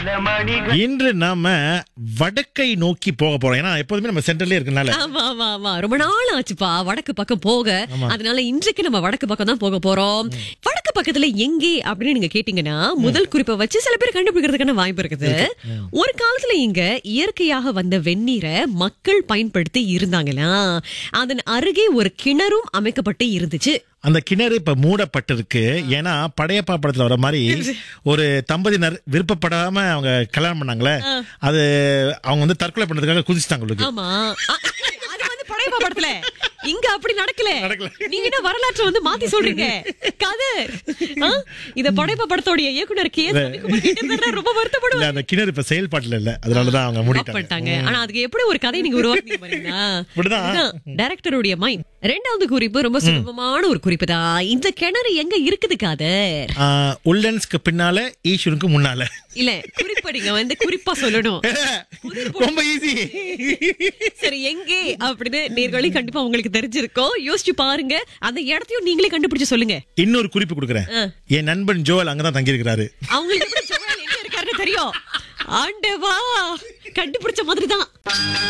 இன்று நாம வடக்கை நோக்கி போக போறோம் ஏன்னா எப்போதுமே நம்ம சென்டர்லயே இருக்கனால ஆமா ஆமா ஆமா ரொம்ப நாள் ஆச்சுப்பா வடக்கு பக்கம் போக அதனால இன்றைக்கு நம்ம வடக்கு பக்கம் தான் போக போறோம் வடக்கு பக்கத்துல எங்கே அப்படின்னு நீங்க கேட்டீங்கன்னா முதல் குறிப்பை வச்சு சில பேர் கண்டுபிடிக்கிறதுக்கான வாய்ப்பு இருக்குது ஒரு காலத்துல இங்க இயற்கையாக வந்த வெந்நீரை மக்கள் பயன்படுத்தி இருந்தாங்களா அதன் அருகே ஒரு கிணறும் அமைக்கப்பட்டு இருந்துச்சு அந்த கிணறு இப்ப மூடப்பட்டிருக்கு ஏன்னா படையப்பா படத்துல வர மாதிரி ஒரு தம்பதியினர் விருப்பப்படாம அவங்க கல்யாணம் பண்ணாங்களே அது அவங்க வந்து தற்கொலை பண்ணதுக்காக குதிச்சிட்டாங்க உங்களுக்கு ஆமா அ, அது வந்து படையப்பா படத்துல இங்க அப்படி நடக்கல நடக்கல. நீங்க என்ன வரலாற்றை வந்து மாத்தி சொல்றீங்க கதை ஆ? இத படையப்பா படத்தோட இயக்குனர் கே எஸ். ரவிக்குமார் கேட்டிருந்தாருன்னா ரொம்ப இல்ல வருத்தப்படுவார் அந்த கிணறு இப்ப செயல்பாட்டுல இல்ல அதனாலதான் அவங்க மூடிட்டாங்க பண்ணிட்டாங்க ஆனா அதுக்கு எப்படி ஒரு கதை நீங்க உருவாக்குனீங்க பாருங்களா இப்படிதான். டைரக்டருடைய மைண்ட் ரெண்டாவது குறிப்பு ரொம்ப சுலபமான ஒரு குறிப்பு தான் இந்த கிணறு எங்க இருக்குது காதர் ஆஹ், உல்லன்ஸ்க்கு பின்னால ஈஸ்வருக்கு முன்னால இல்ல குறிப்பை நீங்க வந்து குறிப்பா சொல்லணும் ரொம்ப ஈஸி சரி எங்கே அப்படின்னு நேர்களையும் கண்டிப்பா உங்களுக்கு தெரிஞ்சிருக்கோம் யோசிச்சு பாருங்க அந்த இடத்தையும் நீங்களே கண்டுபிடிச்சு சொல்லுங்க இன்னொரு குறிப்பு கொடுக்குறேன் ஆ. என் நண்பன் ஜோல் அங்கதான் தங்கி இருக்கிறாரு அவங்களுக்கு எப்படி ஜோயல் எங்க இருக்காருன்னு தெரியும் ஆண்டவா கண்டுபிடிச்ச மாதிரி தான்